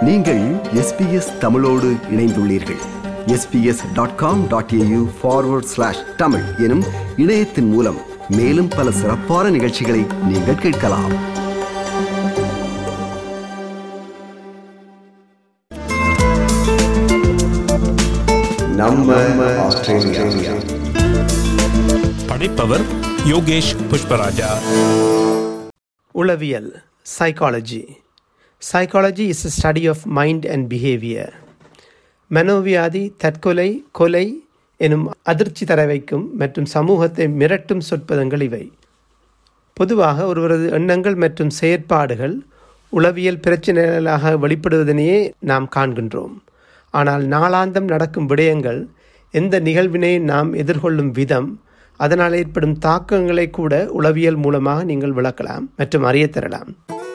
நீங்கள் எஸ்பிஎஸ் தமிழோடு இணைந்துள்ளீர்கள் SBS dot com dot AU forward slash Tamil எனும் இணையத்தின் மூலம் மேலும் பல சிறப்பான நிகழ்ச்சிகளை நீங்கள் கேட்கலாம் நம்ம ஆஸ்திரேலியா படைப்பவர் யோகேஷ் புஷ்பராஜா உளவியல் psychology psychology is a study of mind and behaviour மனோவியாதி தற்கொலை கொலை எனும் அதிர்ச்சி தர வைக்கும் மற்றும் சமூகத்தை மிரட்டும் சொற்பதங்கள் இவை பொதுவாக ஒருவரது எண்ணங்கள் மற்றும் செயற்பாடுகள் உளவியல் பிரச்சனைகளாக வெளிப்படுவதனையே நாம் காண்கின்றோம் ஆனால் நாளாந்தம் நடக்கும் விடயங்கள் எந்த நிகழ்வினை நாம் எதிர்கொள்ளும் விதம் அதனால் ஏற்படும் தாக்கங்களை கூட உளவியல் மூலமாக நீங்கள் விளக்கலாம் மற்றும் அறியத் தரலாம்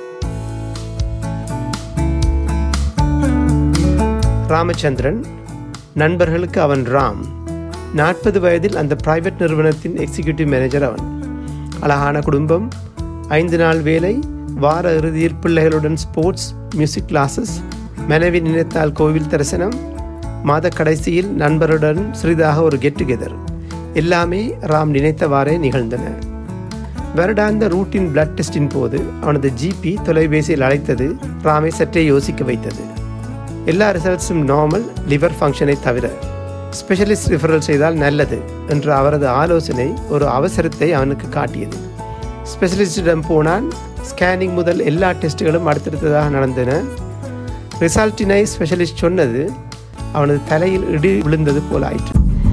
ராமச்சந்திரன் நண்பர்களுக்கு அவன் ராம் நாற்பது வயதில் அந்த பிரைவேட் நிறுவனத்தின் எக்ஸிகியூட்டிவ் மேனேஜர் அவன் அழகான குடும்பம் ஐந்து நாள் வேலை வார இறுதியில் பிள்ளைகளுடன் ஸ்போர்ட்ஸ் மியூசிக் கிளாஸஸ் மனைவி நினைத்தால் கோவில் தரிசனம் மாத கடைசியில் நண்பருடன் சிறிதாக ஒரு கெட் டுகெதர் எல்லாமே ராம் நினைத்தவாறே நிகழ்ந்தன வருடாந்த ரூட்டின் பிளட் டெஸ்டின் போது அவனது ஜிபி தொலைபேசியில் அழைத்தது ராமை சற்றே யோசிக்க வைத்தது எல்லா ரிசல்ட்ஸும் நார்மல் லிவர் ஃபங்க்ஷனை தவிர ஸ்பெஷலிஸ்ட் ரிஃபரல் செய்தால் நல்லது என்ற அவரது ஆலோசனை ஒரு அவசரத்தை அவனுக்கு காட்டியது ஸ்பெஷலிஸ்டிடம் போனான் ஸ்கேனிங் முதல் எல்லா டெஸ்ட்டுகளும் அடுத்தடுத்ததாக நடந்தன ரிசல்ட்டினை ஸ்பெஷலிஸ்ட் சொன்னது அவனது தலையில் இடி விழுந்தது போல் ஆயிற்று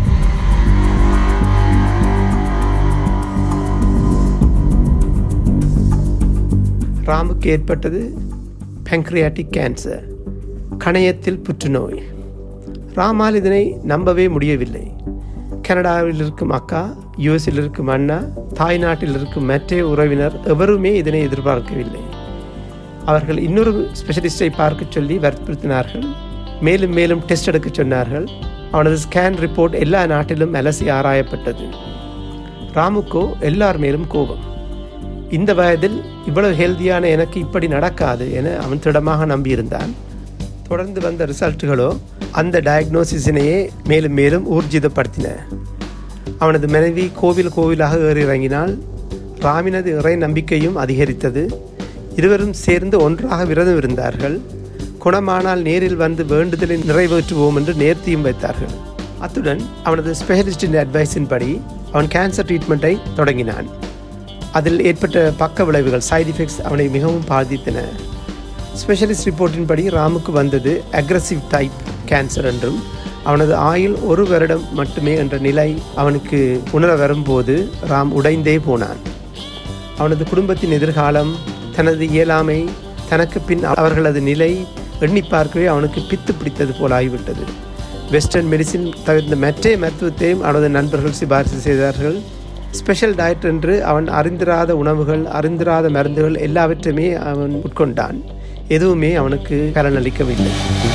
ராமுக்கு ஏற்பட்டது pancreatic கேன்சர் கணையத்தில் புற்றுநோய் ராமால் இதனை நம்பவே முடியவில்லை கனடாவில் இருக்கும் அக்கா யுஎஸில் இருக்கும் அண்ணா தாய்நாட்டில் இருக்கும் மற்ற உறவினர் எவருமே இதனை எதிர்பார்க்கவில்லை அவர்கள் இன்னொரு ஸ்பெஷலிஸ்டை பார்க்க சொல்லி வற்புறுத்தினார்கள் மேலும் மேலும் டெஸ்ட் எடுக்க சொன்னார்கள் அவனது ஸ்கேன் ரிப்போர்ட் எல்லா நாட்டிலும் அலசி ஆராயப்பட்டது ராமுக்கோ எல்லார் மேலும் கோபம் இந்த வயதில் இவ்வளவு ஹெல்தியான எனக்கு இப்படி நடக்காது என அவன் திடமாக நம்பியிருந்தான் தொடர்ந்து வந்த ரிசல்ட்டுகளோ அந்த டயக்னோசிஸினையே மேலும் மேலும் ஊர்ஜிதப்படுத்தின அவனது மனைவி கோவில் கோவிலாக ஏறி இறங்கினால் ராமினது இறை நம்பிக்கையும் அதிகரித்தது இருவரும் சேர்ந்து ஒன்றாக விரதம் இருந்தார்கள் குணமானால் நேரில் வந்து வேண்டுதலை நிறைவேற்றுவோம் என்று நேர்த்தியும் வைத்தார்கள் அத்துடன் அவனது ஸ்பெஷலிஸ்டின் அட்வைஸின்படி அவன் கேன்சர் ட்ரீட்மெண்ட்டை தொடங்கினான் அதில் ஏற்பட்ட பக்க விளைவுகள் சைடு எஃபெக்ட்ஸ் அவனை மிகவும் பாதித்தன ஸ்பெஷலிஸ்ட் ரிப்போர்ட்டின்படி ராமுக்கு வந்தது அக்ரஸிவ் டைப் கேன்சர் என்றும் அவனது ஆயுள் ஒரு வருடம் மட்டுமே என்ற நிலை அவனுக்கு உணர வரும்போது ராம் உடைந்தே போனான் அவனது குடும்பத்தின் எதிர்காலம் தனது இயலாமை தனக்கு பின் அவர்களது நிலை எண்ணி பார்க்கவே அவனுக்கு பித்து பிடித்தது போல் ஆகிவிட்டது வெஸ்டர்ன் மெடிசின் தவிர்த்த மற்ற மருத்துவத்தையும் அவனது நண்பர்கள் சிபாரிசு செய்தார்கள் ஸ்பெஷல் டயட் என்று அவன் அறிந்திராத உணவுகள் அறிந்திராத மருந்துகள் எல்லாவற்றையுமே அவன் உட்கொண்டான் எதுவுமே அவனுக்கு பலனளிக்கவில்லை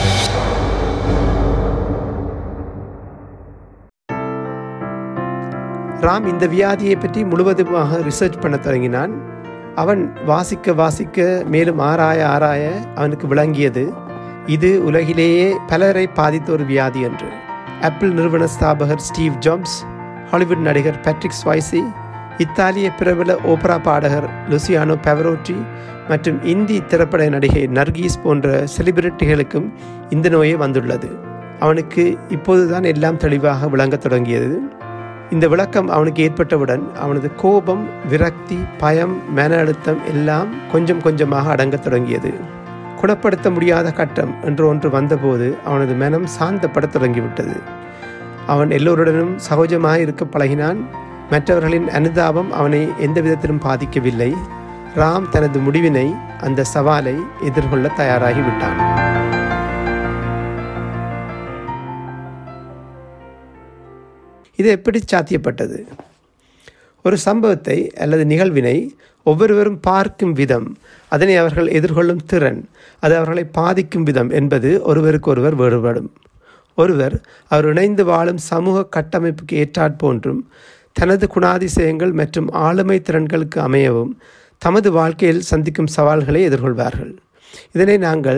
ராம் இந்த வியாதியை பற்றி முழுவதுமாக ரிசர்ச் பண்ண தொடங்கினான் அவன் வாசிக்க வாசிக்க மேலும் ஆராய ஆராய அவனுக்கு விளங்கியது இது உலகிலேயே பலரை பாதித்த ஒரு வியாதி என்று ஆப்பிள் நிறுவன ஸ்தாபகர் ஸ்டீவ் ஜாப்ஸ் ஹாலிவுட் நடிகர் பேட்ரிக் ஸ்வைசி இத்தாலிய பிரபல ஓபரா பாடகர் லுசியானோ பெவரோட்டி மற்றும் இந்தி திரைப்பட நடிகை நர்கீஸ் போன்ற செலிபிரிட்டிகளுக்கும் இந்த நோயே வந்துள்ளது அவனுக்கு இப்போதுதான் எல்லாம் தெளிவாக விளங்கத் தொடங்கியது இந்த விளக்கம் அவனுக்கு ஏற்பட்டவுடன் அவனது கோபம் விரக்தி பயம் மன அழுத்தம் எல்லாம் கொஞ்சம் கொஞ்சமாக அடங்கத் தொடங்கியது குணப்படுத்த முடியாத கட்டம் என்று ஒன்று வந்தபோது அவனது மனம் சாந்தப்படத் தொடங்கிவிட்டது அவன் எல்லோருடனும் சகஜமாக இருக்க பழகினான் மற்றவர்களின் அனுதாபம் அவனை எந்த விதத்திலும் பாதிக்கவில்லை ராம் தனது முடிவினை அந்த சவாலை எதிர்கொள்ள தயாராகிவிட்டான் இது எப்படி சாத்தியப்பட்டது ஒரு சம்பவத்தை அல்லது நிகழ்வினை ஒவ்வொருவரும் பார்க்கும் விதம் அதனை அவர்கள் எதிர்கொள்ளும் திறன் அது அவர்களை பாதிக்கும் விதம் என்பது ஒருவருக்கொருவர் வேறுபடும் ஒருவர் அவர் இணைந்து வாழும் சமூக கட்டமைப்புக்கு ஏற்றாற்போன்றும் தனது குணாதிசயங்கள் மற்றும் ஆளுமை திறன்களுக்கு அமையவும் தமது வாழ்க்கையில் சந்திக்கும் சவால்களை எதிர்கொள்வார்கள் இதனை நாங்கள்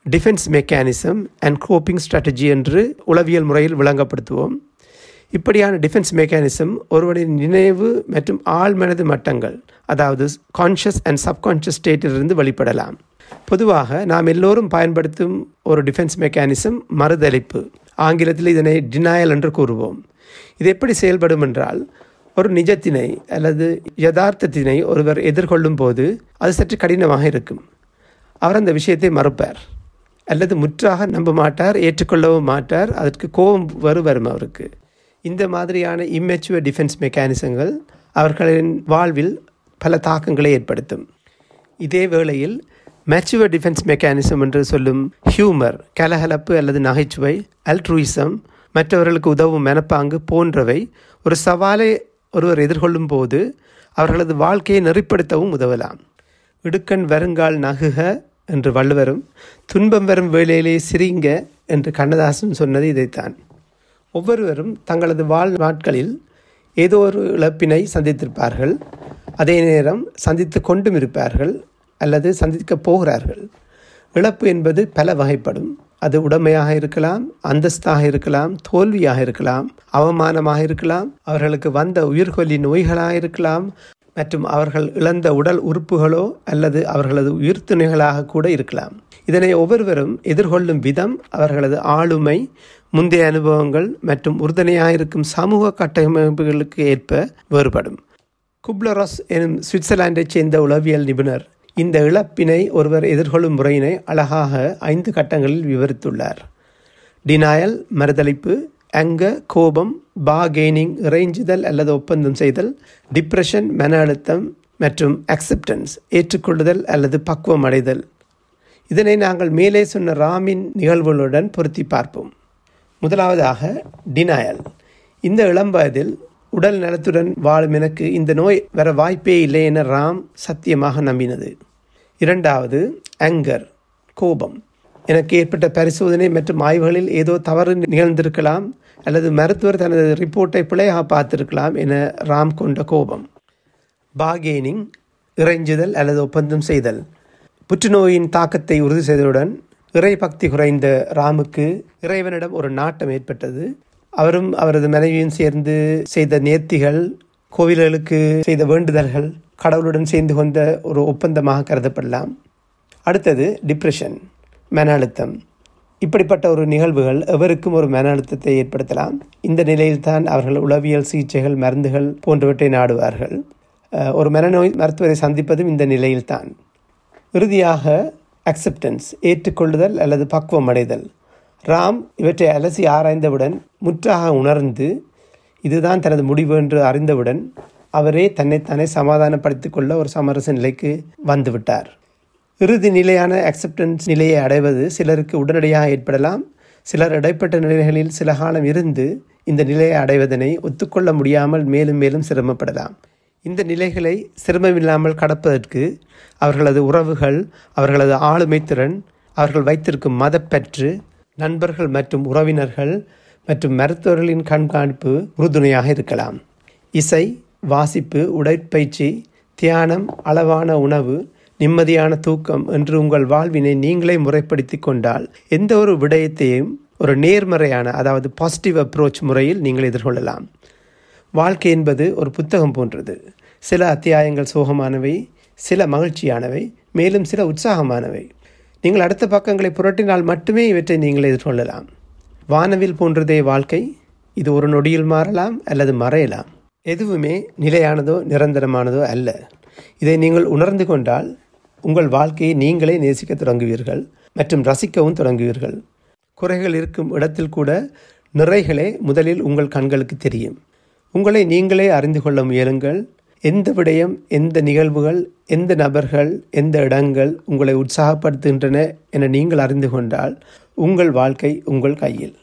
defence mechanism and coping strategy என்று உளவியல் முறையில் விளங்கப்படுத்துவோம் இப்படியான டிஃபென்ஸ் மெக்கானிசம் ஒருவரின் நினைவு மற்றும் ஆழ்மனது மட்டங்கள் அதாவது கான்ஷியஸ் அண்ட் சப்கான்ஷியஸ் ஸ்டேட்டிலிருந்து வெளிப்படலாம் பொதுவாக நாம் எல்லோரும் பயன்படுத்தும் ஒரு டிஃபென்ஸ் மெக்கானிசம் மறுதளிப்பு ஆங்கிலத்தில் இதனை டினாயல் என்று கூறுவோம் இது எப்படி செயல்படும் என்றால் ஒரு நிஜத்தினை அல்லது யதார்த்தத்தினை ஒருவர் எதிர்கொள்ளும் போது அது சற்று கடினமாக இருக்கும் அவர் அந்த விஷயத்தை மறுப்பார் அல்லது முற்றாக நம்ப மாட்டார் ஏற்றுக்கொள்ளவும் மாட்டார் அதற்கு கோபம் வரு வரும் அவருக்கு இந்த மாதிரியான இம்மெச்சுவர் டிஃபென்ஸ் மெக்கானிசங்கள் அவர்களின் வாழ்வில் பல தாக்கங்களை ஏற்படுத்தும் இதே வேளையில் மேச்சுவர் டிஃபென்ஸ் மெக்கானிசம் என்று சொல்லும் ஹியூமர் கலகலப்பு அல்லது நகைச்சுவை அல்ட்ரூயிசம் மற்றவர்களுக்கு உதவும் மனப்பாங்கு போன்றவை ஒரு சவாலை ஒருவர் எதிர்கொள்ளும் போது அவர்களது வாழ்க்கையை நெறிப்படுத்தவும் உதவலாம் இடுக்கண் வருங்கால் நகுக என்று வள்ளுவரும் துன்பம் வரும் வேளையிலே சிரிங்க என்று கண்ணதாசன் சொன்னது இதைத்தான் ஒவ்வொருவரும் தங்களது வாழ் நாட்களில் ஏதோ ஒரு இழப்பினை சந்தித்திருப்பார்கள் அதே நேரம் சந்தித்து கொண்டும் இருப்பார்கள் அல்லது சந்திக்கப் போகிறார்கள் இழப்பு என்பது பல வகைப்படும் அது உடமையாக இருக்கலாம் அந்தஸ்தாக இருக்கலாம் தோல்வியாக இருக்கலாம் அவமானமாக இருக்கலாம் அவர்களுக்கு வந்த உயிர்கொல்லி நோய்களாக இருக்கலாம் மற்றும் அவர்கள் இழந்த உடல் உறுப்புகளோ அல்லது அவர்களது உயிர் துணைகளாக கூட இருக்கலாம் இதனை ஒவ்வொருவரும் எதிர்கொள்ளும் விதம் அவர்களது ஆளுமை முந்தைய அனுபவங்கள் மற்றும் உறுதுணையாக இருக்கும் சமூக கட்டமைப்புகளுக்கு ஏற்ப வேறுபடும் குப்லராஸ் எனும் சுவிட்சர்லாந்தைச் சேர்ந்த உளவியல் நிபுணர் இந்த இழப்பினை ஒருவர் எதிர்கொள்ளும் முறையினை அழகாக ஐந்து கட்டங்களில் விவரித்துள்ளார் டினாயல் மறுதளிப்பு அங்க கோபம் பாகெய்னிங் இறைஞ்சுதல் அல்லது ஒப்பந்தம் செய்தல் டிப்ரெஷன் மன அழுத்தம் மற்றும் அக்செப்டன்ஸ் ஏற்றுக்கொள்ளுதல் அல்லது பக்குவம் அடைதல் இதனை நாங்கள் மேலே சொன்ன ராமின் நிகழ்வுகளுடன் பொருத்தி பார்ப்போம் முதலாவதாக டினாயல் இந்த இளம்பயதில் உடல் நலத்துடன் வாழும் எனக்கு இந்த நோய் வர வாய்ப்பே இல்லை என ராம் சத்தியமாக நம்பினது இரண்டாவது அங்கர் கோபம் எனக்கு ஏற்பட்ட பரிசோதனை மற்றும் ஆய்வுகளில் ஏதோ தவறு நிகழ்ந்திருக்கலாம் அல்லது மருத்துவர் தனது ரிப்போர்ட்டை பிழையாக பார்த்திருக்கலாம் என ராம் கொண்ட கோபம் பாகெய்னிங் இறைஞ்சுதல் அல்லது ஒப்பந்தம் செய்தல் புற்றுநோயின் தாக்கத்தை உறுதி செய்ததுடன் இறை பக்தி குறைந்த ராமுக்கு இறைவனிடம் ஒரு நாட்டம் ஏற்பட்டது அவரும் அவரது மனைவியும் சேர்ந்து செய்த நேர்த்திகள் கோவில்களுக்கு செய்த வேண்டுதல்கள் கடவுளுடன் சேர்ந்து கொண்ட ஒரு ஒப்பந்தமாக கருதப்படலாம் அடுத்தது டிப்ரெஷன் மன அழுத்தம் இப்படிப்பட்ட ஒரு நிகழ்வுகள் எவருக்கும் ஒரு மன அழுத்தத்தை ஏற்படுத்தலாம் இந்த நிலையில்தான் அவர்கள் உளவியல் சிகிச்சைகள் மருந்துகள் போன்றவற்றை நாடுவார்கள் அஹ், ஒரு மனநோய் மருத்துவரை சந்திப்பதும் இந்த நிலையில்தான் இறுதியாக அக்செப்டன்ஸ் ஏற்றுக்கொள்ளுதல் அல்லது பக்குவம் அடைதல் ராம் இவற்றை அலசி ஆராய்ந்தவுடன் முற்றாக உணர்ந்து இதுதான் தனது முடிவு என்று அறிந்தவுடன் அவரே தன்னைத்தானே சமாதானப்படுத்திக் கொள்ள ஒரு சமரச நிலைக்கு வந்துவிட்டார் இறுதி நிலையான அக்செப்டன்ஸ் நிலையை அடைவது சிலருக்கு உடனடியாக ஏற்படலாம் சிலர் இடைப்பட்ட நிலைகளில் சில காலம் இருந்து இந்த நிலையை அடைவதனை ஒத்துக்கொள்ள முடியாமல் மேலும் மேலும் சிரமப்படலாம் இந்த நிலைகளை சிரமமில்லாமல் கடப்பதற்கு அவர்களது உறவுகள் அவர்களது ஆளுமை திறன் அவர்கள் வைத்திருக்கும் மதப்பற்று நண்பர்கள் மற்றும் உறவினர்கள் மற்றும் மருத்துவர்களின் கண்காணிப்பு உறுதுணையாக இருக்கலாம் இசை வாசிப்பு உடற்பயிற்சி தியானம் அளவான உணவு நிம்மதியான தூக்கம் என்று உங்கள் வாழ்வினை நீங்களே முறைப்படுத்தி கொண்டால் எந்த ஒரு விடயத்தையும் ஒரு நேர்மறையான அதாவது பாசிட்டிவ் அப்ரோச் முறையில் நீங்கள் எதிர்கொள்ளலாம் வாழ்க்கை என்பது ஒரு புத்தகம் போன்றது சில அத்தியாயங்கள் சோகமானவை சில மகிழ்ச்சியானவை மேலும் சில உற்சாகமானவை நீங்கள் அடுத்த பக்கங்களை புரட்டினால் மட்டுமே இவற்றை நீங்கள் எதிர்கொள்ளலாம் வானவில் போன்றதே வாழ்க்கை இது ஒரு நொடியில் மாறலாம் அல்லது மறையலாம் எதுவுமே நிலையானதோ நிரந்தரமானதோ அல்ல இதை நீங்கள் உணர்ந்து கொண்டால் உங்கள் வாழ்க்கையை நீங்களே நேசிக்க தொடங்குவீர்கள் மற்றும் ரசிக்கவும் தொடங்குவீர்கள் குறைகள் இருக்கும் இடத்தில் கூட நிறைகளே முதலில் உங்கள் கண்களுக்கு தெரியும் உங்களை நீங்களே அறிந்து கொள்ள முயலுங்கள் எந்த விடயம் எந்த நிகழ்வுகள் எந்த நபர்கள் எந்த இடங்கள் உங்களை உற்சாகப்படுத்துகின்றன என நீங்கள் அறிந்து கொண்டால் உங்கள் வாழ்க்கை உங்கள் கையில்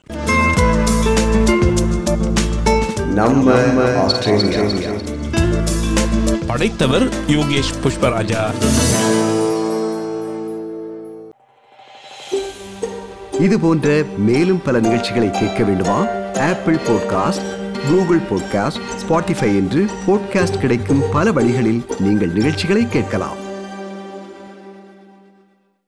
நம்ம ஆஸ்திரேலியா படைத்தவர் யோகேஷ் புஷ்பராஜா இது போன்ற மேலும் பல நிகழ்ச்சிகளை கேட்க வேண்டுமா Apple podcast Google podcast Spotify என்று பாட்காஸ்ட் கிடைக்கும் பல வழிகளில் நீங்கள் நிகழ்ச்சிகளை கேட்கலாம்